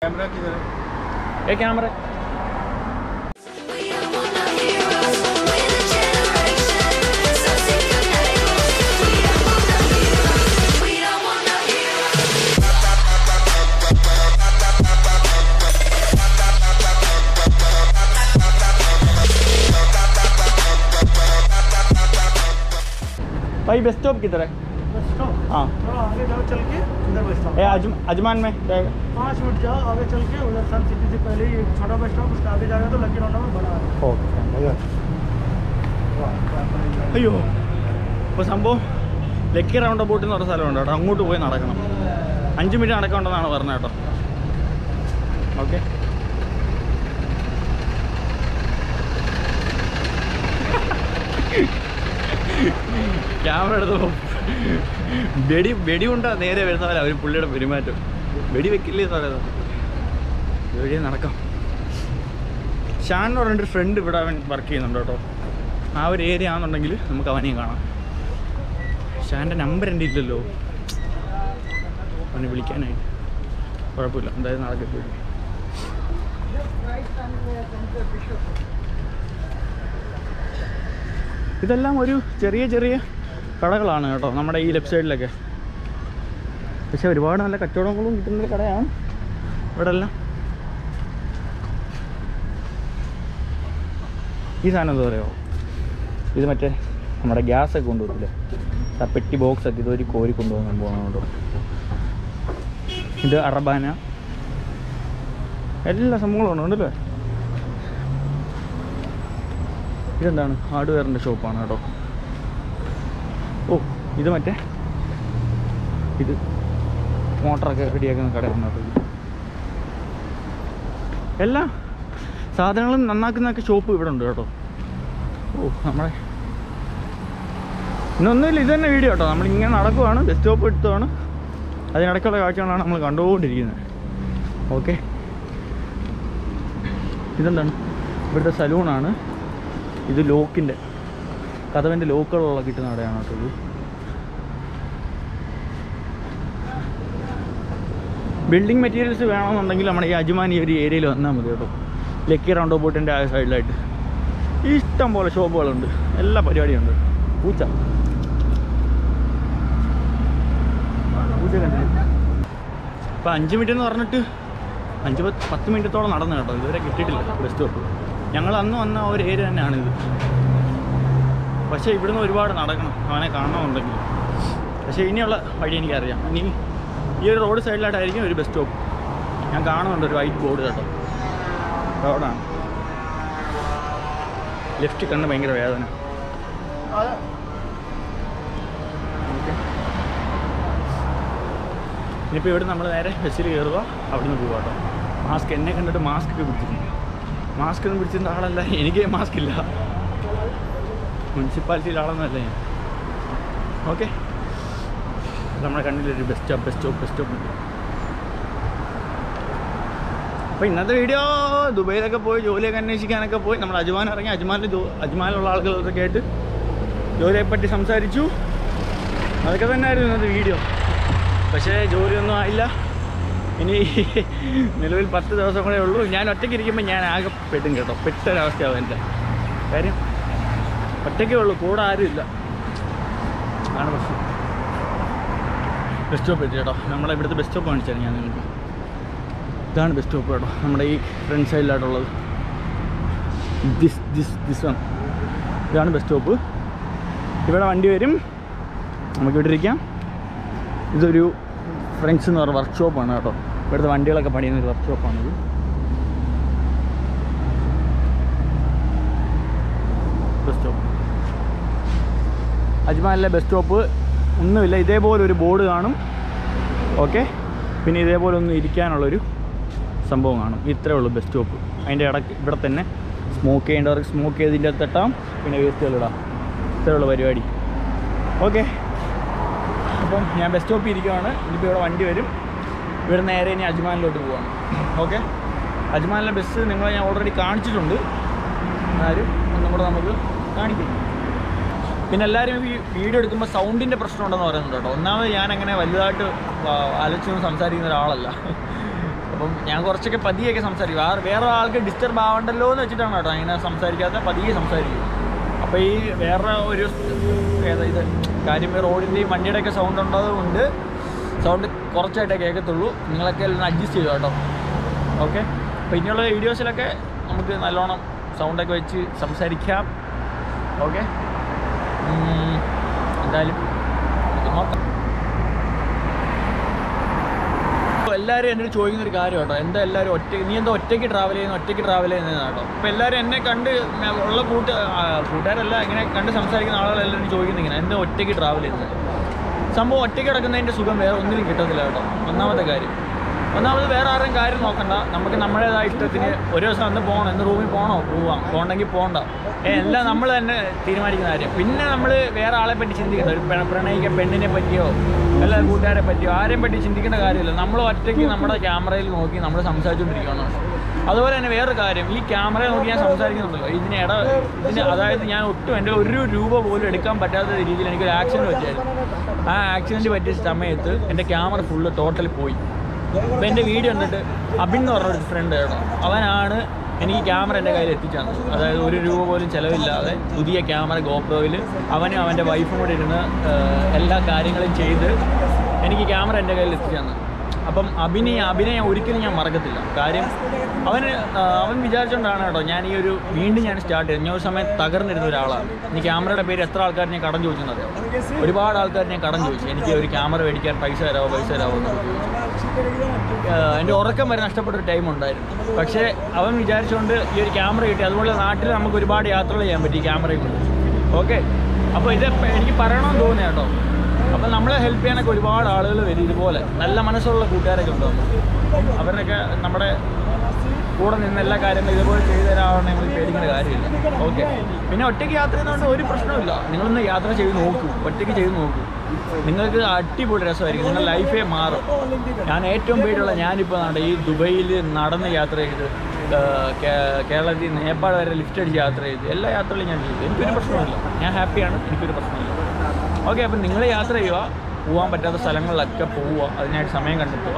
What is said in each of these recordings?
Camera किधर है ഏ camera We are one of heroes. We're the generation. So sick of labels. We are one of heroes. We are one of heroes. भाई bus stop किधर है bus stop हाँ थोड़ा आगे जाओ चल के इधर बस स्टॉप ए अजम, अजमान में जाएगा पाँच मिनट जाओ आगे चल के उधर सन सिटी से पहले ही एक छोटा बस स्टॉप उसके आगे जाएगा तो लकी रौंडा में बड़ा है ഓക്കെ അയ്യോ ഇപ്പോൾ സംഭവം ലക്കി റൗണ്ട് ബോട്ട് എന്ന് പറഞ്ഞ സ്ഥലമുണ്ട് കേട്ടോ അങ്ങോട്ട് പോയി നടക്കണം അഞ്ച് മിനിറ്റ് നടക്കണ്ടെന്നാണ് പറഞ്ഞത് കേട്ടോ ഓക്കെ ക്യാമറ എടുത്തപ്പോൾ വെടി വെടി കൊണ്ടാ നേരെ വരുന്ന പോലെ അവർ പുള്ളിയുടെ പെരുമാറ്റം വെടി വെക്കില്ലേ എന്ന് പറയുന്നത് വെടി നടക്കാം ഷാൻ എന്ന് പറഞ്ഞൊരു ഫ്രണ്ട് ഇവിടെ അവൻ വർക്ക് ചെയ്യുന്നുണ്ട് കേട്ടോ ആ ഒരു ഏരിയ ആണെന്നുണ്ടെങ്കിൽ നമുക്ക് അവനെയും കാണാം ഷാൻ്റെ നമ്പർ എൻ്റെ ഇല്ലല്ലോ അവനെ വിളിക്കാനായിട്ട് കുഴപ്പമില്ല എന്തായാലും നടക്കട്ടെ ഇതെല്ലാം ഒരു ചെറിയ ചെറിയ കടകളാണ് കേട്ടോ നമ്മുടെ ഈ ലെഫ്റ്റ് സൈഡിലൊക്കെ പക്ഷെ ഒരുപാട് നല്ല കച്ചവടങ്ങളും കിട്ടുന്നൊരു കടയാണ് ഇവിടെ എല്ലാം ഈ സാധനം എന്താ പറയുക ഇത് മറ്റേ നമ്മുടെ ഗ്യാസ് ഒക്കെ കൊണ്ടുപോകില്ലേ ആ പെട്ടി ബോക്സ് ഒക്കെ ഇതൊരു കോരി കൊണ്ടുപോകുന്ന സംഭവമാണ് കേട്ടോ ഇത് അറബാന എല്ലാ സംഭവങ്ങളും ഉണ്ട് ഉണ്ടല്ലേ ഇതെന്താണ് ഹാർഡ്വെയറിൻ്റെ ഷോപ്പാണ് കേട്ടോ ഓ ഇത് മറ്റേ ഇത് മോട്ടറൊക്കെ റെഡിയാക്കുന്ന കടയാണ് കേട്ടോ ഇത് എല്ലാ സാധനങ്ങളും നന്നാക്കുന്നൊക്കെ ഷോപ്പ് ഇവിടെ ഉണ്ട് കേട്ടോ ഓ നമ്മളെ ഇന്നൊന്നുമില്ല ഇത് തന്നെ വീഡിയോ കേട്ടോ നമ്മളിങ്ങനെ നടക്കുവാണ് ബസ് സ്റ്റോപ്പ് എടുത്തതാണ് അതിനിടയ്ക്കുള്ള കാഴ്ചകളാണ് നമ്മൾ കണ്ടുകൊണ്ടിരിക്കുന്നത് ഓക്കെ ഇതെന്താണ് ഇവിടുത്തെ സലൂണാണ് ഇത് ലോക്കിൻ്റെ കഥവിൻ്റെ ലോക്കുകളുള്ള കിട്ടുന്ന കടയാണ് കേട്ടോ ഇത് ബിൽഡിംഗ് മെറ്റീരിയൽസ് വേണമെന്നുണ്ടെങ്കിൽ നമ്മുടെ ഈ അജ്മാൻ ഈ ഒരു ഏരിയയിൽ വന്നാൽ മതി കേട്ടോ ലക്കി റൗണ്ട് ബോട്ടിൻ്റെ ആ സൈഡിലായിട്ട് ഇഷ്ടം പോലെ ഷോപ്പുകളുണ്ട് എല്ലാ പരിപാടിയുണ്ട് പൂച്ച പൂച്ച കണ്ടില്ല ഇപ്പം അഞ്ച് മിനിറ്റ് എന്ന് പറഞ്ഞിട്ട് അഞ്ച് പത്ത് പത്ത് മിനിറ്റത്തോളം നടന്നു കേട്ടോ ഇതുവരെ കിട്ടിയിട്ടില്ല ബസ് സ്റ്റോപ്പ് ഞങ്ങൾ അന്ന് വന്ന ആ ഒരു ഏരിയ തന്നെയാണിത് പക്ഷേ ഇവിടുന്ന് ഒരുപാട് നടക്കണം അവനെ കാണണമെന്നുണ്ടെങ്കിൽ പക്ഷേ ഇനിയുള്ള വഴി എനിക്കറിയാം ഇനി ഈ ഒരു റോഡ് സൈഡിലായിട്ടായിരിക്കും ഒരു ബസ് സ്റ്റോപ്പ് ഞാൻ കാണുന്നുണ്ട് ഒരു വൈറ്റ് ബോർഡ് കേട്ടോ റോഡാണ് ലെഫ്റ്റ് കണ്ണ് ഭയങ്കര വേദന ഇനിയിപ്പോൾ ഇവിടെ നമ്മൾ നേരെ ബസ്സിൽ കയറുക അവിടെ നിന്ന് പോവുക കേട്ടോ മാസ്ക് എന്നെ കണ്ടിട്ട് മാസ്ക് ഒക്കെ പിടിച്ചിട്ടുണ്ട് മാസ്ക് ഒന്നും പിടിച്ചിരുന്ന ആളല്ല എനിക്ക് മാസ്ക് ഇല്ല മുനിസിപ്പാലിറ്റിയിലെ ആളൊന്നുമല്ല ഞാൻ ഓക്കെ നമ്മുടെ കണ്ണിലൊരു bus stop bus stop bus stop ഉണ്ട് അപ്പോൾ ഇന്നത്തെ വീഡിയോ ദുബൈയിലൊക്കെ പോയി ജോലിയൊക്കെ അന്വേഷിക്കാനൊക്കെ പോയി നമ്മൾ അജ്മാൻ ഇറങ്ങി അജ്മാനിൽ ജോ അജ്മാനിലുള്ള ആളുകളൊക്കെ ആയിട്ട് ജോലിയെപ്പറ്റി സംസാരിച്ചു അതൊക്കെ തന്നെയായിരുന്നു ഇന്നത്തെ വീഡിയോ പക്ഷേ ജോലിയൊന്നും ആയില്ല ഇനി നിലവിൽ പത്ത് ദിവസം കൂടെ ഉള്ളൂ ഞാൻ ഒറ്റയ്ക്ക് ഇരിക്കുമ്പോൾ ഞാൻ ആകെ പെട്ടും കേട്ടോ പെട്ടൊരവസ്ഥയാവും എൻ്റെ കാര്യം ഒറ്റയ്ക്കേ ഉള്ളൂ കൂടെ ആരുമില്ല അതാണ് പ്രശ്നം ബസ് സ്റ്റോപ്പ് എത്തി കേട്ടോ നമ്മളെ ഇവിടുത്തെ ബസ് സ്റ്റോപ്പ് കാണിച്ചാൽ ഞാൻ നിങ്ങൾക്ക് ഇതാണ് ബസ് സ്റ്റോപ്പ് കേട്ടോ നമ്മുടെ ഈ ഫ്രണ്ട് സൈഡിലായിട്ടുള്ളത് ദിസ് ദിസ് ദിസ് വൺ ഇതാണ് ബസ് സ്റ്റോപ്പ് ഇവിടെ വണ്ടി വരും നമുക്ക് ഇവിടെ ഇരിക്കാം ഇതൊരു ഫ്രണ്ട്സ് എന്ന് പറഞ്ഞ വർക്ക്ഷോപ്പാണ് കേട്ടോ ഇവിടുത്തെ വണ്ടികളൊക്കെ പണിയുന്ന ഒരു വർക്ക്ഷോപ്പാണിത് ബസ് സ്റ്റോപ്പ് അജ്മാനിലെ ബസ് സ്റ്റോപ്പ് ഒന്നുമില്ല ഇതേപോലെ ഒരു ബോർഡ് കാണും ഓക്കെ പിന്നെ ഇതേപോലെ ഒന്ന് ഇരിക്കാനുള്ളൊരു സംഭവം കാണും ഇത്രേ ഉള്ളൂ ബസ് സ്റ്റോപ്പ് അതിൻ്റെ ഇടയ്ക്ക് ഇവിടെ തന്നെ സ്മോക്ക് ചെയ്യേണ്ടവർക്ക് സ്മോക്ക് ചെയ്തിൻ്റെ തട്ടാം പിന്നെ വേസ്റ്റുകൾ ഇടാം ഇത്രേ ഉള്ളൂ പരിപാടി ഓക്കെ അപ്പം ഞാൻ ബസ് സ്റ്റോപ്പിൽ ഇരിക്കുവാണ് ഇനിയിപ്പോൾ ഇവിടെ വണ്ടി വരും ഇവിടെ നേരെ ഇനി അജ്മാനിലോട്ട് പോവാണ് ഓക്കെ അജ്മാനിലെ ബസ് നിങ്ങളെ ഞാൻ ഓൾറെഡി കാണിച്ചിട്ടുണ്ട് എന്നാലും ഒന്നും കൂടെ നമുക്ക് കാണിക്കാം പിന്നെ എല്ലാവരും ഈ വീഡിയോ എടുക്കുമ്പോൾ സൗണ്ടിൻ്റെ പ്രശ്നം ഉണ്ടെന്ന് പറയുന്നുണ്ട് കേട്ടോ ഒന്നാമത് ഞാൻ അങ്ങനെ വലുതായിട്ട് ആ, ആലോചിച്ചൊന്നും സംസാരിക്കുന്ന ഒരാളല്ല അപ്പോൾ അപ്പം ഞാൻ കുറച്ചൊക്കെ പതിയൊക്കെ സംസാരിക്കും ആ വേറെ ആൾക്ക് ഡിസ്റ്റർബ് ആവണ്ടല്ലോ എന്ന് വെച്ചിട്ടാണ് കേട്ടോ അങ്ങനെ സംസാരിക്കാത്ത പതിയെ സംസാരിക്കും അപ്പോൾ ഈ വേറെ ഒരു ഏതാ ഇത് കാര്യം ഈ റോഡിൻ്റെയും വണ്ടിയുടെയൊക്കെ സൗണ്ട് ഉള്ളതുകൊണ്ട് സൗണ്ട് കുറച്ചായിട്ടേ കേൾക്കത്തുള്ളൂ നിങ്ങളൊക്കെ എല്ലാം അഡ്ജസ്റ്റ് ചെയ്തു കേട്ടോ ഓക്കെ അപ്പോൾ ഇനിയുള്ള വീഡിയോസിലൊക്കെ നമുക്ക് നല്ലോണം സൗണ്ടൊക്കെ വെച്ച് സംസാരിക്കാം ഓക്കെ എന്തായാലും നമുക്ക് നോക്കാം അപ്പോൾ എല്ലാവരും എന്നോട് ചോദിക്കുന്ന ഒരു കാര്യം കേട്ടോ എന്താ എല്ലാവരും ഒറ്റ നീ എന്താ ഒറ്റയ്ക്ക് ട്രാവൽ ചെയ്യുന്ന ഒറ്റയ്ക്ക് ട്രാവൽ ചെയ്യുന്നതാണ് കേട്ടോ അപ്പോൾ എല്ലാവരും എന്നെ കണ്ട് ഞാൻ ഉള്ള കൂട്ട് ആ, കൂട്ടുകാരല്ല ഇങ്ങനെ കണ്ട് സംസാരിക്കുന്ന ആളുകളെല്ലാവരും ചോദിക്കുന്നത് ഇങ്ങനെ എന്താ ഒറ്റയ്ക്ക് ട്രാവൽ ചെയ്യുന്നത് സംഭവം ഒറ്റയ്ക്ക് കിടക്കുന്നതിൻ്റെ സുഖം വേറെ ഒന്നിനും കിട്ടത്തില്ല കേട്ടോ ഒന്നാമത്തെ കാര്യം ഒന്നാമത് വേറെ ആരുടെയും കാര്യം നോക്കണ്ട നമുക്ക് നമ്മുടേതായ ഇഷ്ടത്തിന് ഒരു ദിവസം അന്ന് പോകണം ഇന്ന് റൂമിൽ പോകണോ പോവാം പോകണമെങ്കിൽ പോകണ്ട ഏ, എല്ലാം നമ്മൾ തന്നെ തീരുമാനിക്കുന്ന കാര്യം പിന്നെ നമ്മൾ വേറെ ആളെ പറ്റി ചിന്തിക്കണ്ട ഒരു പ്ര- പ്രണയിക്ക പെണ്ണിനെ പറ്റിയോ അല്ല കൂട്ടുകാരെ പറ്റിയോ ആരെയും പറ്റി ചിന്തിക്കേണ്ട കാര്യമില്ല നമ്മൾ ഒറ്റയ്ക്ക് നമ്മുടെ ക്യാമറയിൽ നോക്കി നമ്മൾ സംസാരിച്ചുകൊണ്ടിരിക്കുകയാണ് അതുപോലെ തന്നെ വേറൊരു കാര്യം ഈ ക്യാമറയിൽ നോക്കി ഞാൻ സംസാരിക്കുന്നുണ്ടല്ലോ ഇതിന് ഇട ഇതിന് അതായത് ഞാൻ ഒട്ടും എൻ്റെ ഒരു രൂപ പോലും എടുക്കാൻ പറ്റാത്ത രീതിയിൽ എനിക്കൊരു ആക്സിഡൻറ്റ് പറ്റിയായിരുന്നു ആ ആക്സിഡൻറ്റ് പറ്റിയ സമയത്ത് എൻ്റെ ക്യാമറ ഫുള്ള് ടോട്ടലി പോയി അപ്പോൾ എൻ്റെ വീഡിയോ കണ്ടിട്ട് അബിൻ എന്ന് പറഞ്ഞ ഒരു ഫ്രണ്ട് കേട്ടോ അവനാണ് എനിക്ക് ക്യാമറ എൻ്റെ കയ്യിൽ എത്തിച്ചു തന്നത് അതായത് ഒരു രൂപ പോലും ചിലവില്ലാതെ പുതിയ ക്യാമറ ഗോപ്രോയിൽ അവനും അവൻ്റെ വൈഫും കൂടി ഇരുന്ന് ഏഹ്, എല്ലാ കാര്യങ്ങളും ചെയ്ത് എനിക്ക് ക്യാമറ എൻ്റെ കയ്യിൽ എത്തിച്ചു തന്നത് അപ്പം അഭിനയ അഭിനയം ഒരിക്കലും ഞാൻ മറക്കത്തില്ല കാര്യം അവന് ആ, അവൻ വിചാരിച്ചുകൊണ്ടാണ് കേട്ടോ ഞാൻ ഈ ഒരു വീണ്ടും ഞാൻ സ്റ്റാർട്ട് ചെയ്തത് ഞാൻ ഒരു സമയം തകർന്നിരുന്ന ഒരാളാണ് ഈ ക്യാമറയുടെ പേര് എത്ര ആൾക്കാർ ഞാൻ കടം ചോദിച്ചെന്നറിയാം ഒരുപാട് ആൾക്കാർ ഞാൻ കടം ചോദിച്ചു എനിക്ക് ഒരു ക്യാമറ മേടിക്കാൻ പൈസ തരാമോ പൈസ തരാമോ എന്ന് ചോദിച്ചു ആഹ് എൻ്റെ ഉറക്കം വരെ നഷ്ടപ്പെട്ട ഒരു ടൈം ഉണ്ടായിരുന്നു പക്ഷേ അവൻ വിചാരിച്ചുകൊണ്ട് ഈ ഒരു ക്യാമറ കിട്ടി അതുപോലെ നാട്ടിൽ നമുക്ക് ഒരുപാട് യാത്രകൾ ചെയ്യാൻ പറ്റി ഈ ക്യാമറയും കൊണ്ട് ഓക്കെ അപ്പോൾ ഇത് ഇപ്പം എനിക്ക് പറയണമെന്ന് തോന്നിയ കേട്ടോ അപ്പോൾ നമ്മളെ ഹെൽപ്പ് ചെയ്യാനൊക്കെ ഒരുപാട് ആളുകൾ വരും ഇതുപോലെ നല്ല മനസ്സുള്ള കൂട്ടുകാരൊക്കെ ഉണ്ടാവും അവരുടെയൊക്കെ നമ്മുടെ കൂടെ നിന്ന് എല്ലാ കാര്യങ്ങളും ഇതുപോലെ ചെയ്തു തരാമെന്ന് നമ്മൾ പേടിക്കേണ്ട കാര്യമില്ല ഓക്കെ പിന്നെ ഒറ്റയ്ക്ക് യാത്ര ചെയ്യുന്നതുകൊണ്ട് ഒരു പ്രശ്നമില്ല നിങ്ങളൊന്ന് യാത്ര ചെയ്ത് നോക്കൂ ഒറ്റയ്ക്ക് ചെയ്ത് നോക്കൂ നിങ്ങൾക്ക് അടിപൊളി രസമായിരിക്കും നിങ്ങളുടെ ലൈഫേ മാറും ഞാൻ ഏറ്റവും പേടിയുള്ള ഞാനിപ്പോൾ നട ഈ ദുബൈയിൽ നടന്ന് യാത്ര ചെയ്ത് ആ, കേ- കേരളത്തിൽ നിന്ന് നേപ്പാൾ വരെ ലിഫ്റ്റ് അടിച്ച് യാത്ര ചെയ്ത് എല്ലാ യാത്രകളും ഞാൻ ചെയ്തു എനിക്കൊരു പ്രശ്നമില്ല ഞാൻ ഹാപ്പിയാണ് എനിക്കൊരു പ്രശ്നമില്ല ഓക്കെ അപ്പം നിങ്ങൾ യാത്ര ചെയ്യുക പോകാൻ പറ്റാത്ത സ്ഥലങ്ങളിലൊക്കെ പോവുക അതിനായിട്ട് സമയം കണ്ടെത്തുക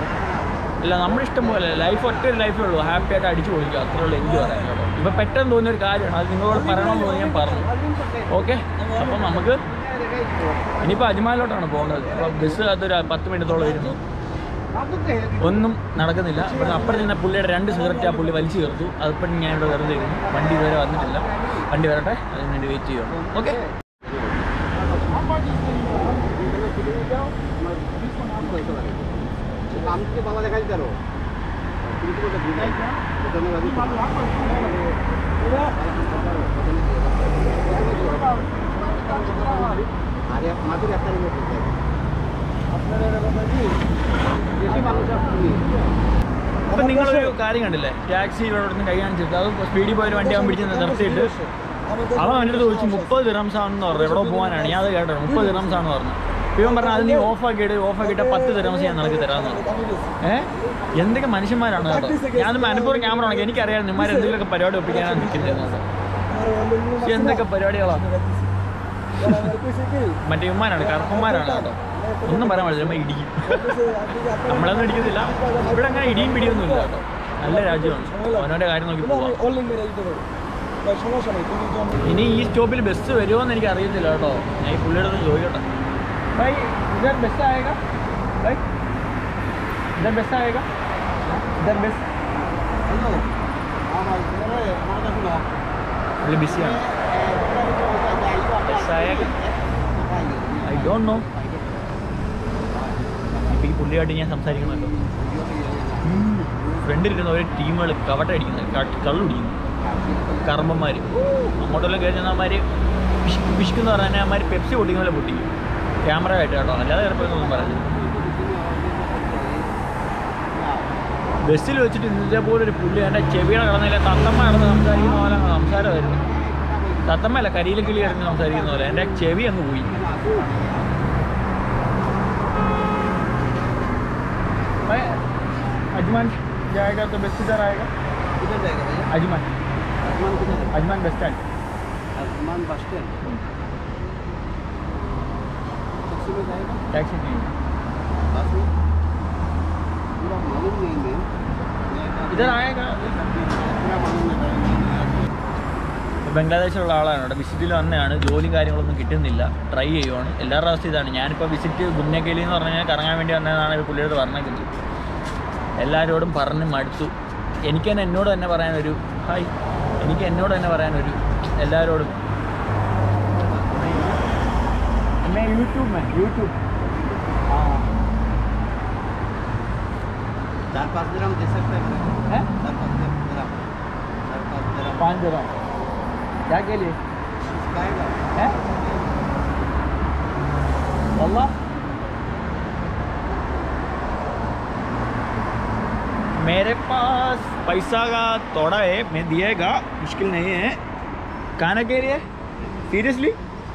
അല്ല നമ്മുടെ ഇഷ്ടം പോലെ ലൈഫ് ഒറ്റ ഒരു ലൈഫേ ഉള്ളൂ ഹാപ്പി ആയിട്ട് അടിച്ചു പോയിക്കുക അത്രേ ഉള്ളൂ എനിക്ക് പറയാൻ കേട്ടോ ഇപ്പം പെട്ടെന്ന് തോന്നിയ ഒരു കാര്യമാണ് അത് നിങ്ങളോട് പറയണമെന്ന് തോന്നി ഞാൻ പറഞ്ഞു ഓക്കെ അപ്പം നമുക്ക് ഇനിയിപ്പോൾ അജ്മാലിലോട്ടാണ് പോകുന്നത് അപ്പോൾ ബസ് അതൊരു പത്ത് മിനിറ്റോളം വരുന്നു ഒന്നും നടക്കുന്നില്ല ഇവിടെ അപ്പുറത്ത് നിന്ന് പുള്ളിയുടെ രണ്ട് സിഗരറ്റ് ആ പുള്ളി വലിച്ചു ചേർത്തു അതിപ്പം ഞാൻ ഇവിടെ വെറുതെ ഇരുന്നു വണ്ടി ഇതുവരെ വന്നിട്ടില്ല വണ്ടി വരട്ടെ അതിന് വേണ്ടി വെയിറ്റ് ചെയ്യണം ഓക്കെ आमचे बाबा देखायचं त्याला अरे माझं व्यापारी देशी माणूस आहे तुम्ही അപ്പം നിങ്ങളൊരു കാര്യം കണ്ടില്ലേ ടാക്സി ഇവിടെ നിന്ന് കൈ കാണിച്ചിട്ട് അത് സ്പീഡിൽ പോയൊരു വണ്ടി അവൻ പിടിച്ച് നിർത്തിയിട്ട് അവൻ എൻ്റെ അടുത്ത് ചോദിച്ചു മുപ്പത് ദിറംസ് ആണെന്ന് പറഞ്ഞു എവിടെ പോകാനാണ് ഞാൻ അത് കേട്ടോ മുപ്പത് ദിറംസ് ആണെന്ന് പറഞ്ഞു അപ്പോൾ ഇവൻ പറഞ്ഞു അത് നീ ഓഫ് ആക്കിയിട്ട് ഓഫ് ആക്കിയിട്ട് പത്ത് ദിറംസ് ഞാൻ നിനക്ക് തരാമെന്ന് പറഞ്ഞു ഏഹ് എന്തൊക്കെ മനുഷ്യന്മാരാണ് കേട്ടോ ഞാൻ മനപ്പൂർവ്വം ക്യാമറ ആണെങ്കിൽ എനിക്കറിയാം നിന്മാർ എന്തെങ്കിലുമൊക്കെ പരിപാടി ഒപ്പിക്കാനാണ് നിൽക്കുന്നത് കേട്ടോ പക്ഷെ എന്തൊക്കെ പരിപാടികളാണ് മറ്റേ ഇവന്മാരാണ് കറുപ്പന്മാരാണ് കേട്ടോ ഒന്നും പറയാൻ പാടില്ല നമ്മൾ ഇടിക്കും നമ്മളൊന്നും ഇടിക്കത്തില്ല ഇവിടെ അങ്ങനെ ഇടിയും പിടിയൊന്നും ഇല്ല കേട്ടോ നല്ല രാജ്യമാണ് അവനവൻ്റെ കാര്യം നോക്കി പോവാം ഇനി ഈ സ്റ്റോപ്പിൽ ബസ് വരുമോ എന്ന് എനിക്ക് അറിയത്തില്ല കേട്ടോ ഞാൻ ഈ പുള്ളിയുടെ ഒന്ന് ചോദിക്കട്ടെ ബൈ ഇതർ ബസ് ആയേगा ബൈ ഇതർ ബസ് ആയേगा ഇതർ ബസ് പുള്ളി ബിസിയാണ് ബസ് ആയേगा ഐ ഡോണ്ട് നോ ഇപ്പം ഈ പുള്ളിയായിട്ട് ഞാൻ സംസാരിക്കണമല്ലോ ഫ്രണ്ടിലിരുന്ന ഒരു ടീമുകൾ കവട്ട അടിക്കുന്നത് കള്ളു പിടിക്കുന്നു കർമ്മന്മാർ അങ്ങോട്ടെല്ലാം കയറി ചെന്നമാർ പിശുക്കെന്ന് പറഞ്ഞാൽ അമ്മമാർ പെപ്സി പൊട്ടിക്കുന്ന പോലെ പൊട്ടിക്കും ക്യാമറ ആയിട്ട് കേട്ടോ അല്ലാതെ ചിലപ്പോൾ പറഞ്ഞു ബസ്സിൽ വെച്ചിട്ട് ഇന്നത്തെ പോലെ ഒരു പുള്ളി എൻ്റെ ചെവിയുടെ കിടന്നില്ല തത്തമ്മ കിടന്ന് സംസാരിക്കുന്ന പോലെ അങ്ങ് സംസാരമായിരുന്നു തത്തമ്മയല്ല കരിയിലെ കിളി കിടന്ന് സംസാരിക്കുന്ന പോലെ എൻ്റെ ചെവി അങ്ങ് പോയി भाई अजमान जाएगा तो बस किधर आएगा किधर जाएगा भैया अजमान आसमान किधर है अजमान बस स्टैंड आसमान बस स्टैंड टैक्सी में जाएगा टैक्सी नहीं बस में पूरा मालूम नहीं मैं इधर आएगा पूरा मालूम नहीं ബംഗ്ലാദേശിലുള്ള ആളാണ് ഇവിടെ വിസിറ്റിൽ വന്നതാണ് ജോലിയും കാര്യങ്ങളൊന്നും കിട്ടുന്നില്ല ട്രൈ ചെയ്യുവാണ് എല്ലാവരുടെ അവസ്ഥ ഇതാണ് ഞാനിപ്പോൾ വിസിറ്റ് ഗുന്നക്കേലി എന്ന് പറഞ്ഞു കഴിഞ്ഞാൽ കറങ്ങാൻ വേണ്ടി വന്നതെന്നാണ് ഈ പുള്ളിയോട് പറഞ്ഞേക്കുന്നത് എല്ലാവരോടും പറഞ്ഞ് മടുത്തു എനിക്ക് തന്നെ എന്നോട് തന്നെ പറയാനൊരു ഹായ് എനിക്ക് എന്നോട് തന്നെ പറയാനൊരു എല്ലാവരോടും യൂട്യൂബ് മേ യൂട്യൂബ് ആ चार पाँच ग्राम दे सकते हैं मेरे है को? चार पाँच ग्राम चार पाँच ग्राम पाँच ग्राम क्या के लिए इसका आएगा है والله मेरे पास पैसा का थोड़ा है मैं दिएगा मुश्किल नहीं है खाना के लिए सीरियसली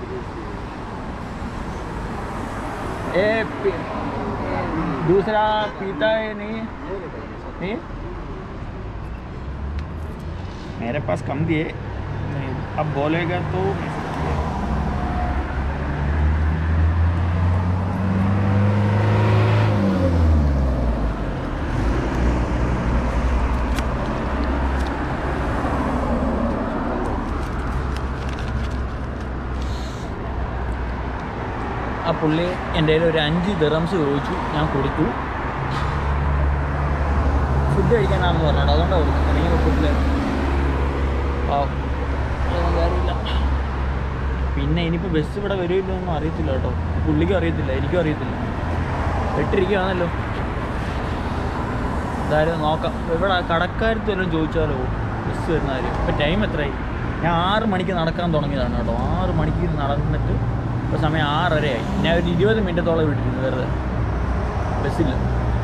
ए पी- दूसरा पीता है नहीं है नहीं मेरे पास कम दिए नहीं, अब बोलेगा तो ആ പുള്ളി എൻ്റെ കയ്യിൽ ഒരു അഞ്ച് ദിറംസ് ചോദിച്ചു ഞാൻ കൊടുത്തു ഫുഡ് കഴിക്കാനാണെന്ന് പറഞ്ഞോട്ടോ അതുകൊണ്ടാണ് കൊടുക്കുന്നത് അല്ലെങ്കിൽ ഫുഡിൽ ആ അതൊന്നും കാര്യമില്ല പിന്നെ ഇനിയിപ്പോൾ ബസ് ഇവിടെ വരുമല്ലോ ഒന്നും അറിയത്തില്ല കേട്ടോ പുള്ളിക്കും അറിയത്തില്ല എനിക്കും അറിയത്തില്ല എട്ടിരിക്കുകയാണല്ലോ എന്തായാലും നോക്കാം ഇവിടെ കടക്കാരത്ത് വല്ലതും ചോദിച്ചാലോ ബസ് വരുന്ന കാര്യം ഇപ്പം ടൈം എത്രയായി ഞാൻ ആറ് മണിക്ക് നടക്കാൻ തുടങ്ങിയതാണ് കേട്ടോ ആറ് മണിക്ക് നടന്നിട്ട് ഇപ്പോൾ സമയം ആറരയായി ഞാൻ ഒരു ഇരുപത് മിനിറ്റത്തോളം വിട്ടിരുന്നു വെറുതെ ബസ്സില്ല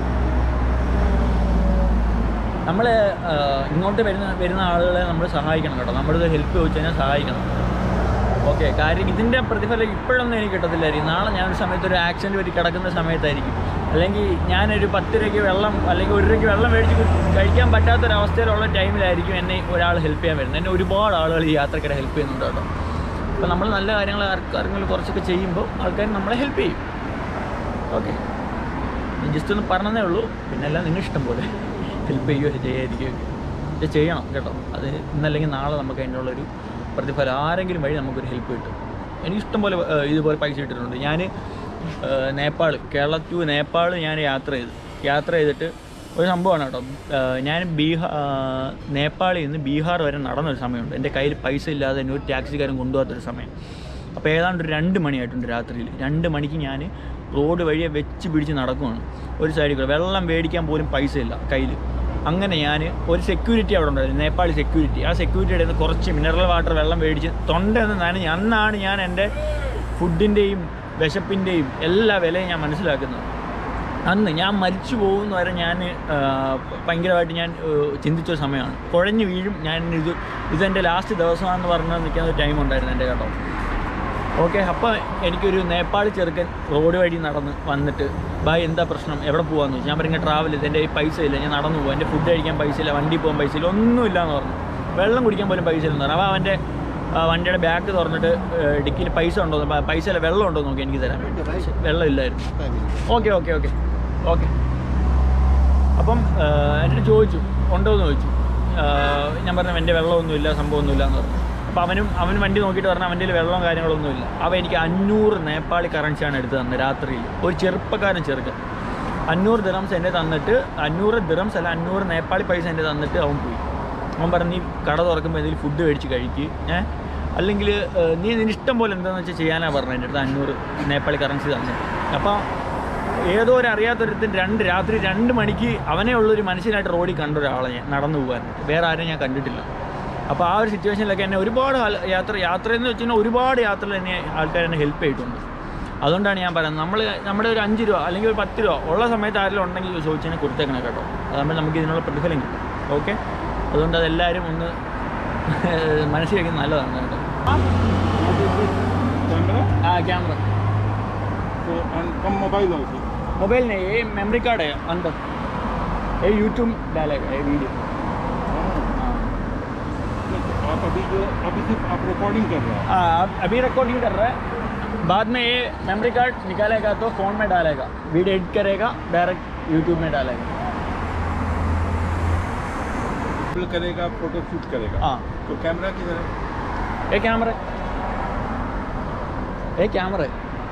നമ്മൾ ഇങ്ങോട്ട് വരുന്ന വരുന്ന ആളുകളെ നമ്മൾ സഹായിക്കണം കേട്ടോ നമ്മളിത് ഹെൽപ്പ് ചോദിച്ചു കഴിഞ്ഞാൽ സഹായിക്കണം ഓക്കെ കാര്യം ഇതിൻ്റെ പ്രതിഫലം ഇപ്പോഴൊന്നും എനിക്ക് കിട്ടത്തില്ലായിരിക്കും നാളെ ഞാനൊരു സമയത്ത് ഒരു ആക്സിഡൻറ്റ് പറ്റി കിടക്കുന്ന സമയത്തായിരിക്കും അല്ലെങ്കിൽ ഞാനൊരു പത്ത് രൂപയ്ക്ക് വെള്ളം അല്ലെങ്കിൽ ഒരു രൂപയ്ക്ക് വെള്ളം മേടിച്ച് കു- കഴിക്കാൻ പറ്റാത്തൊരവസ്ഥയിലുള്ള ടൈമിലായിരിക്കും എന്നെ ഒരാൾ ഹെൽപ്പ് ചെയ്യാൻ വരുന്നത് എന്നെ ഒരുപാട് ആളുകൾ ഈ യാത്രക്കിടെ ഹെൽപ്പ് ചെയ്യുന്നുണ്ട് കേട്ടോ അപ്പോൾ നമ്മൾ നല്ല കാര്യങ്ങൾ ആർക്ക് ആരെങ്കിലും കുറച്ചൊക്കെ ചെയ്യുമ്പോൾ ആൾക്കാർ നമ്മളെ ഹെൽപ്പ് ചെയ്യും ഓക്കെ ജസ്റ്റ് ഒന്ന് പറഞ്ഞതേ ഉള്ളൂ പിന്നെ എല്ലാം നിങ്ങൾ ഇഷ്ടം പോലെ ഹെൽപ്പ് ചെയ്യുകയോ ചെയ്യാതിരിക്കുകയോ ഇത് ചെയ്യണം കേട്ടോ അത് ഇന്നല്ലെങ്കിൽ നാളെ നമുക്ക് അതിനുള്ളൊരു പ്രതിഫലം ആരെങ്കിലും വഴി നമുക്കൊരു ഹെൽപ്പ് കിട്ടും എനിക്ക് ഇഷ്ടം പോലെ ഏഹ്, ഇതുപോലെ പൈസ ഇട്ടിട്ടുണ്ട് ഞാൻ നേപ്പാൾ കേരള ടു നേപ്പാൾ ഞാൻ യാത്ര ചെയ്തു യാത്ര ചെയ്തിട്ട് ഒരു സംഭവമാണ് കേട്ടോ ഏഹ്, ഞാൻ ബീഹാർ നേപ്പാളിൽ നിന്ന് ബീഹാർ വരെ നടന്നൊരു സമയമുണ്ട് എൻ്റെ കയ്യിൽ പൈസ ഇല്ലാതെ എന്നെ ഒരു ടാക്സിക്കാരൻ കൊണ്ടുപോകാത്തൊരു സമയം അപ്പോൾ ഏതാണ്ട് ഒരു രണ്ട് മണിയായിട്ടുണ്ട് രാത്രിയിൽ രണ്ട് മണിക്ക് ഞാൻ റോഡ് വഴിയെ വെച്ച് പിടിച്ച് നടക്കുവാണ് ഒരു സൈഡിൽ കൂടെ വെള്ളം മേടിക്കാൻ പോലും പൈസ ഇല്ല കയ്യിൽ അങ്ങനെ ഞാൻ ഒരു സെക്യൂരിറ്റി അവിടെ ഉണ്ടായിരുന്നു നേപ്പാളി സെക്യൂരിറ്റി ആ സെക്യൂരിറ്റിയുടെ നിന്ന് കുറച്ച് മിനറൽ വാട്ടർ വെള്ളം മേടിച്ച് തൊണ്ടെന്ന് നനഞ്ഞ് അന്നാണ് ഞാൻ എൻ്റെ ഫുഡിൻ്റെയും വിശപ്പിൻ്റെയും എല്ലാ വിലയും ഞാൻ മനസ്സിലാക്കുന്നത് അന്ന് ഞാൻ മരിച്ചു പോകുന്ന വരെ ഞാൻ ആ, ഭയങ്കരമായിട്ട് ഞാൻ ആ, ചിന്തിച്ചൊരു സമയമാണ് കുഴഞ്ഞു വീഴും ഞാൻ ഇത് ഇതെൻ്റെ ലാസ്റ്റ് ദിവസമാണെന്ന് പറഞ്ഞ് നിൽക്കുന്ന ഒരു ടൈം ഉണ്ടായിരുന്നു എൻ്റെ കേട്ടോ ഓക്കെ അപ്പോൾ എനിക്കൊരു നേപ്പാളി ചെറുക്കൻ റോഡ് വഴി നടന്ന് വന്നിട്ട് ബായ് എന്താ പ്രശ്നം എവിടെ പോകാമെന്ന് ചോദിച്ചു ഞാൻ പറഞ്ഞ ട്രാവൽ ചെയ്ത് എൻ്റെ കയ്യിൽ പൈസ ഇല്ല ഞാൻ നടന്നു പോകും എൻ്റെ ഫുഡ് കഴിക്കാൻ പൈസ ഇല്ല വണ്ടി പോകാൻ പൈസ ഇല്ല ഒന്നുമില്ല എന്ന് പറഞ്ഞു വെള്ളം കുടിക്കാൻ പോലും പൈസ ഇല്ലെന്ന് പറഞ്ഞു അപ്പോൾ അവൻ്റെ ആ, വണ്ടിയുടെ ബാഗ് തുറന്നിട്ട് ഡിക്കിയിൽ പൈസ ഉണ്ടോ എന്ന് പ- പൈസ ഇല്ല വെള്ളം ഉണ്ടോ എന്ന് നോക്കി എനിക്ക് തരാൻ വേണ്ടി പക്ഷേ വെള്ളം ഇല്ലായിരുന്നു ഓക്കെ ഓക്കെ ഓക്കെ ഓക്കെ അപ്പം എൻ്റെ ചോദിച്ചു ഉണ്ടോ എന്ന് ചോദിച്ചു ആ, ഞാൻ പറഞ്ഞു എൻ്റെ വെള്ളമൊന്നുമില്ല സംഭവമൊന്നുമില്ല എന്ന് പറഞ്ഞു അപ്പോൾ അവനും അവൻ വണ്ടി നോക്കിയിട്ട് പറഞ്ഞു അവൻ്റെ കയ്യിൽ വെള്ളവും കാര്യങ്ങളൊന്നുമില്ല അവൻ എനിക്ക് അഞ്ഞൂറ് നേപ്പാളി കറൻസിയാണ് എടുത്ത് തന്നത് രാത്രിയിൽ ഒരു ചെറുപ്പക്കാരൻ ചെറുക്കൻ അഞ്ഞൂറ് ദിറംസ് എന്നെ തന്നിട്ട് അഞ്ഞൂറ് ദിറംസ് അല്ല അഞ്ഞൂറ് നേപ്പാളി പൈസ എൻ്റെ തന്നിട്ട് അവൻ പോയി അവൻ പറഞ്ഞു നീ കട തുറക്കുമ്പോൾ എന്തെങ്കിലും ഫുഡ് മേടിച്ച് കഴിക്ക് ഏ അല്ലെങ്കിൽ നീ നിന്റെ ഇഷ്ടം പോലെ എന്താണെന്ന് വെച്ചാൽ ചെയ്യാനാണ് പറഞ്ഞത് എൻ്റെ അടുത്ത് അഞ്ഞൂറ് നേപ്പാളി കറൻസി തന്നെ അപ്പോൾ ഏതോ ഒരു അറിയാത്തൊരുത്തിന് രണ്ട് രാത്രി രണ്ട് മണിക്ക് അവനെ ഉള്ളൊരു മനുഷ്യനായിട്ട് റോഡിൽ കണ്ട ഒരാളെ ഞാൻ നടന്നു പോകാൻ വേറെ ആരെയും ഞാൻ കണ്ടിട്ടില്ല അപ്പോൾ ആ ഒരു സിറ്റുവേഷനിലൊക്കെ എന്നെ ഒരുപാട് ആൾ- യാത്ര യാത്ര എന്ന് വെച്ച് കഴിഞ്ഞാൽ ഒരുപാട് യാത്രയിൽ എന്നെ ആൾക്കാർ എന്നെ ഹെൽപ്പ് ചെയ്തിട്ടുണ്ട് അതുകൊണ്ടാണ് ഞാൻ പറയുന്നത് നമ്മൾ നമ്മുടെ ഒരു അഞ്ച് രൂപ അല്ലെങ്കിൽ ഒരു പത്ത് രൂപ ഉള്ള സമയത്ത് ആരെങ്കിലും ഉണ്ടെങ്കിൽ ചോദിച്ചതിനെ കൊടുത്തേക്കണം കേട്ടോ അതാകുമ്പോൾ നമുക്ക് ഇതിനുള്ള പ്രതിഫലം കിട്ടും ഓക്കെ അതുകൊണ്ട് അതെല്ലാവരും ഒന്ന് മനസ്സിൽ വയ്ക്കുന്നത് നല്ലതാണ് കേട്ടോ कैमरा ആ ക്യാമറ तो and कम मोबाइल ऑल्सो मोबाइल नहीं ये मेमोरी कार्ड है अंदर ये यूट्यूब डालेगा ये वीडियो आप अभी जो अभी सिर्फ आप रिकॉर्डिंग कर रहे हैं हाँ अब अभी रिकॉर्डिंग कर रहा है बाद में ये मेमोरी कार्ड निकालेगा तो फ़ोन में डालेगा वीडियो एडिट करेगा डायरेक्ट यूट्यूब में डालेगा ट्रैवल करेगा फोटो शूट करेगा हाँ तो कैमरा किधर है ഏ ക്യാമറ ഏ ക്യാമറ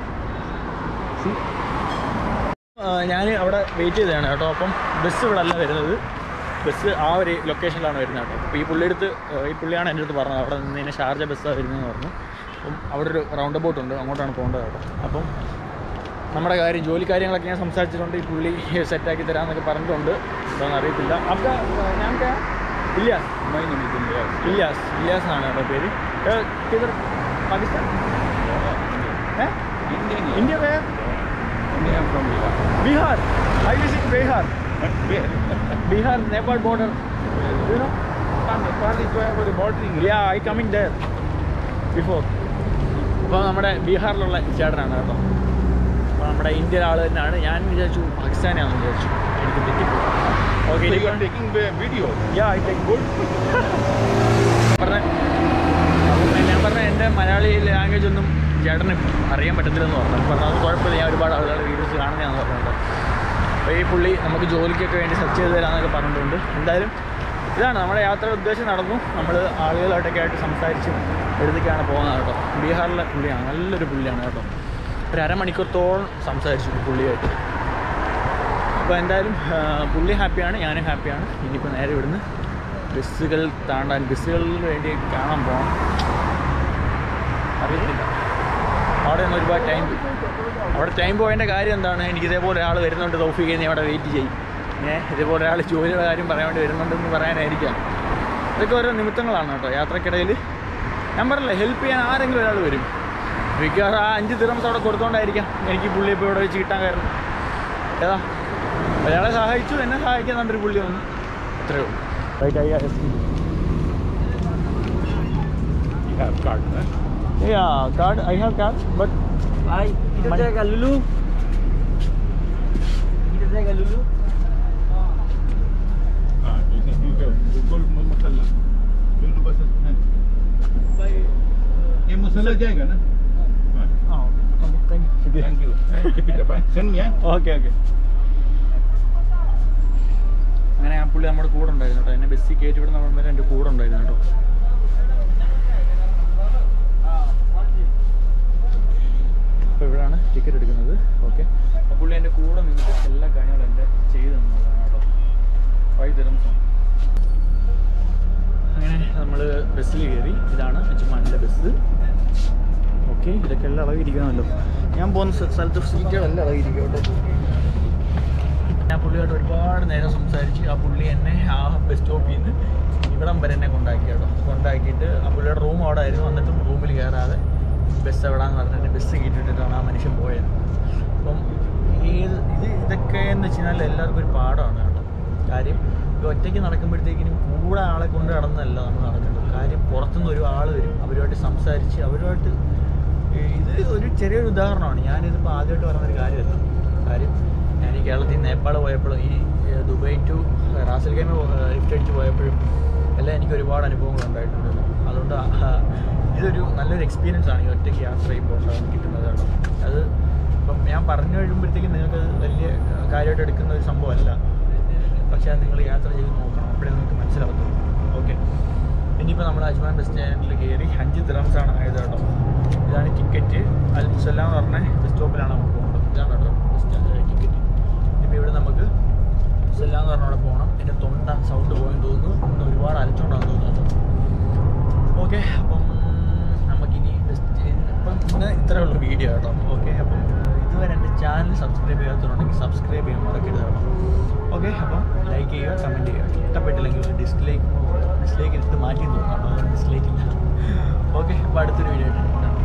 ഞാൻ അവിടെ വെയിറ്റ് ചെയ്തതാണ് കേട്ടോ അപ്പം ബസ് ഇവിടെ അല്ല വരുന്നത് ബസ് ആ ഒരു ലൊക്കേഷനിലാണ് വരുന്നത് കേട്ടോ അപ്പോൾ ഈ പുള്ളിയെടുത്ത് ഈ പുള്ളിയാണ് എൻ്റെ അടുത്ത് പറഞ്ഞത് അവിടെ നിന്ന് കഴിഞ്ഞാൽ ഷാർജ ബസ്സാണ് വരുന്നതെന്ന് പറഞ്ഞു അപ്പം അവിടെ ഒരു റൗണ്ട് അബൌട്ട് ഉണ്ട് അങ്ങോട്ടാണ് പോകേണ്ടത് കേട്ടോ അപ്പം നമ്മുടെ കാര്യം ജോലി കാര്യങ്ങളൊക്കെ ഞാൻ സംസാരിച്ചിട്ടുണ്ട് ഈ പുള്ളി സെറ്റാക്കി തരാമെന്നൊക്കെ പറഞ്ഞിട്ടുണ്ട് എന്താണെന്ന് അറിയത്തില്ല അപ്പം ഞാൻ Ilyas My name is Ilyas. Ilyas Ilyas എന്നാണ് കേട്ടോ പേര് ഏ, കിധർ പാകിസ്ഥാൻ ഏ Indian. ഇന്ത്യ വേ India, I'm from Bihar. Bihar I visit Bihar Where? Bihar Nepal border you know Nepal is where the bordering. Yeah I coming there before അപ്പോൾ നമ്മുടെ ബീഹാറിലുള്ള ചേട്ടനാണ് കേട്ടോ അപ്പോൾ നമ്മുടെ ഇന്ത്യൻ ആൾ തന്നെയാണ് ഞാൻ വിചാരിച്ചു പാകിസ്ഥാനാണെന്ന് വിചാരിച്ചു എനിക്ക് തെറ്റിപ്പോയി ഓക്കെ So you ഇനിയിപ്പോൾ are taking the video. Yeah I take good പറഞ്ഞ അപ്പം ഞാൻ പറഞ്ഞ എൻ്റെ മലയാളി ലാംഗ്വേജ് ഒന്നും ചേട്ടന് അറിയാൻ പറ്റത്തില്ലെന്ന് പറഞ്ഞു അപ്പോൾ പറഞ്ഞു അത് കുഴപ്പമില്ല ഞാൻ ഒരുപാട് ആളുകളുടെ വീഡിയോസ് കാണുന്നതാണെന്ന് പറഞ്ഞിട്ട് അപ്പോൾ ഈ പുള്ളി നമുക്ക് ജോലിക്കൊക്കെ വേണ്ടി സെർച്ച് ചെയ്ത് തരാമെന്നൊക്കെ പറഞ്ഞിട്ടുണ്ട് എന്തായാലും ഇതാണ് നമ്മുടെ യാത്രയുടെ ഉദ്ദേശം നടന്നു നമ്മൾ ആളുകളായിട്ടൊക്കെ ആയിട്ട് സംസാരിച്ച് എടുത്തേക്കാണ് പോകുന്നത് കേട്ടോ ബീഹാറിലെ പുള്ളിയാണ് നല്ലൊരു പുള്ളിയാണ് കേട്ടോ ഒരു അരമണിക്കൂറത്തോളം സംസാരിച്ചു ഈ പുള്ളിയായിട്ട് അപ്പോൾ എന്തായാലും ആ, പുള്ളി ഹാപ്പിയാണ് ഞാനും ഹാപ്പിയാണ് ഇനിയിപ്പോൾ നേരെ ഇവിടുന്ന് ബസ്സുകൾ താണ്ടാൻ ബസ്സുകളിൽ വേണ്ടി കാണാൻ പോകണം അറിയത്തില്ല അവിടെ നിന്ന് ഒരുപാട് ടൈം പോയി അവിടെ ടൈം പോയതിൻ്റെ കാര്യം എന്താണ് എനിക്ക് ഇതേപോലെ ഒരാൾ വരുന്നുണ്ട് തൗഫീഖ് നീ അവിടെ വെയിറ്റ് ചെയ്യും ഏ ഇതേപോലെ ഒരാൾ ജോലിയുടെ കാര്യം പറയാൻ വേണ്ടി വരുന്നുണ്ടെന്ന് പറയാനായിരിക്കാം ഇതൊക്കെ ഓരോ നിമിത്തങ്ങളാണ് കേട്ടോ യാത്രക്കിടയിൽ ഞാൻ പറഞ്ഞില്ല ഹെൽപ്പ് ചെയ്യാൻ ആരെങ്കിലും ഒരാൾ വരും മിക്കവാറും ആ അഞ്ച് ദിറംസ് അവിടെ കൊടുത്തോണ്ടായിരിക്കാം എനിക്ക് പുള്ളി ഇപ്പോൾ ഇവിടെ വെച്ച് കിട്ടാൻ കാരണം ഏതാ ഒരാളെ സഹായിച്ചു എന്നെ സഹായിക്കാൻ നല്ലൊരു പുള്ളി വന്നു അത്രേ ഉള്ളൂ right I You have card, huh? Card I have card but भाई इधर Money. जाएगा लुलू इधर जाएगा लुलू हाँ, you can you go. You go मसाला. बिल्कुल बस है. ये मसाला जाएगा ना? हाँ. ആ okay thank you Thank you. Keep it up. huh? Send me, huh? Okay okay അങ്ങനെ ആ പുള്ളി നമ്മുടെ കൂടെ ഉണ്ടായിരുന്നു കേട്ടോ എന്നെ ബസ്സിൽ കയറ്റി വിടുന്ന വരെ എൻ്റെ കൂടെ ഉണ്ടായിരുന്നു കേട്ടോ അപ്പോൾ ഇവിടെയാണ് ടിക്കറ്റ് എടുക്കുന്നത് ഓക്കെ അപ്പോൾ പുള്ളി എൻ്റെ കൂടെ നിന്നിട്ട് എല്ലാ കാര്യങ്ങളും എൻ്റെ ചെയ്തു തന്നതാണ് കേട്ടോ ഫൈവ് ദിറംസ് അങ്ങനെ നമ്മൾ ബസ്സിൽ കയറി ഇതാണ് അജ്മാനിലെ ബസ് ഓക്കെ ഇതൊക്കെ എല്ലാം അളവിരിക്കണമല്ലോ ഞാൻ പോകുന്ന സ്ഥ- സ്ഥലത്ത് സീറ്റുകളെല്ലാം അളവിരിക്കും കേട്ടോ ഞാൻ പുള്ളിയോട് ഒരുപാട് നേരം സംസാരിച്ച് ആ പുള്ളി എന്നെ ആ ബസ് സ്റ്റോപ്പിൽ നിന്ന് ഇവിടം വരെ എന്നെ കൊണ്ടാക്കി കേട്ടോ കൊണ്ടാക്കിയിട്ട് ആ പുള്ളിയുടെ റൂം അവിടെ ആയിരുന്നു എന്നിട്ടും റൂമിൽ കയറാതെ ബസ് എവിടാന്ന് പറഞ്ഞിട്ട് ബസ് കയറ്റിട്ടിട്ടാണ് ആ മനുഷ്യൻ പോയത് അപ്പം ഏത് ഇത് ഇതൊക്കെ എന്ന് വെച്ച് കഴിഞ്ഞാൽ എല്ലാവർക്കും ഒരു പാഠമാണ് കേട്ടോ കാര്യം ഈ ഒറ്റയ്ക്ക് നടക്കുമ്പോഴത്തേക്കിനും കൂടെ ആളെ കൊണ്ട് നടന്നല്ല നമ്മൾ നടക്കേണ്ടത് കാര്യം പുറത്തുനിന്ന് ഒരു ആൾ വരും അവരുമായിട്ട് സംസാരിച്ച് അവരുമായിട്ട് ഈ ഇത് ഒരു ചെറിയൊരു ഉദാഹരണമാണ് ഞാനിതിപ്പോൾ ആദ്യമായിട്ട് പറയുന്നൊരു കാര്യമല്ല കാര്യം ഞാൻ ഈ കേരളത്തിൽ നിന്ന് നേപ്പാൾ പോയപ്പോഴും ഈ ഏഹ്, ദുബായ് ടു റാസൽ ഗെയിം ലിഫ്റ്റ് അടിച്ച് പോയപ്പോഴും എല്ലാം എനിക്ക് ഒരുപാട് അനുഭവങ്ങൾ ഉണ്ടായിട്ടുണ്ട് അതുകൊണ്ട് ആ, ഇതൊരു നല്ലൊരു എക്സ്പീരിയൻസ് ആണ് ഈ ഒറ്റയ്ക്ക് യാത്ര ചെയ്യുമ്പോൾ ഉണ്ടാകാൻ കിട്ടുന്നത് കേട്ടോ അത് ഇപ്പം ഞാൻ പറഞ്ഞു കഴിയുമ്പോഴത്തേക്കും നിങ്ങൾക്ക് വലിയ കാര്യമായിട്ട് എടുക്കുന്ന ഒരു സംഭവമല്ല പക്ഷേ അത് നിങ്ങൾ യാത്ര ചെയ്ത് നോക്കണം അപ്പോഴേ നിങ്ങൾക്ക് മനസ്സിലാവത്തുള്ളൂ ഓക്കെ ഇനിയിപ്പോൾ നമ്മൾ അജ്മാൻ ബസ് സ്റ്റാൻഡിൽ കയറി അഞ്ച് ദിറംസ് ആണ് ആയത് കേട്ടോ ഇതാണ് ടിക്കറ്റ് അൽ മുസല്ല എന്ന് പറഞ്ഞ ബസ് സ്റ്റോപ്പിലാണ് നമുക്ക് പോകേണ്ടത് ഇതാണ് കേട്ടോ ബസ് സ്റ്റാൻഡ് ടിക്കറ്റ് ഇപ്പോൾ ഇവിടെ നമുക്ക് മുസല്ല എന്ന് പറഞ്ഞ അവിടെ പോകണം എൻ്റെ തൊണ്ട സൗണ്ട് പോയെന്ന് തോന്നുന്നു ഇന്ന് ഒരുപാട് അലച്ചോണ്ടാന്ന് തോന്നുന്നു കേട്ടോ ഓക്കെ അപ്പം നമുക്കിനി ബെസ്റ്റ് ഇപ്പം ഇന്ന് ഇത്രേ ഉള്ളൂ വീഡിയോ കേട്ടോ ഓക്കെ അപ്പം ഇതുവരെ എൻ്റെ ചാനൽ സബ്സ്ക്രൈബ് ചെയ്യാത്തതുണ്ടെങ്കിൽ സബ്സ്ക്രൈബ് ചെയ്യാൻ മറക്കരുത് കേട്ടോ ഓക്കെ അപ്പം ലൈക്ക് ചെയ്യുക കമൻറ്റ് ചെയ്യുക ഇഷ്ടപ്പെട്ടില്ലെങ്കിൽ ഡിസ്ലൈക്ക് ഡിസ്ലൈക്ക് എടുത്ത് മാറ്റി തോന്നുന്നു കേട്ടോ ഡിസ്ലൈക്ക് ഇല്ല ഓക്കെ അപ്പോൾ അടുത്തൊരു വീഡിയോ ആയിട്ട്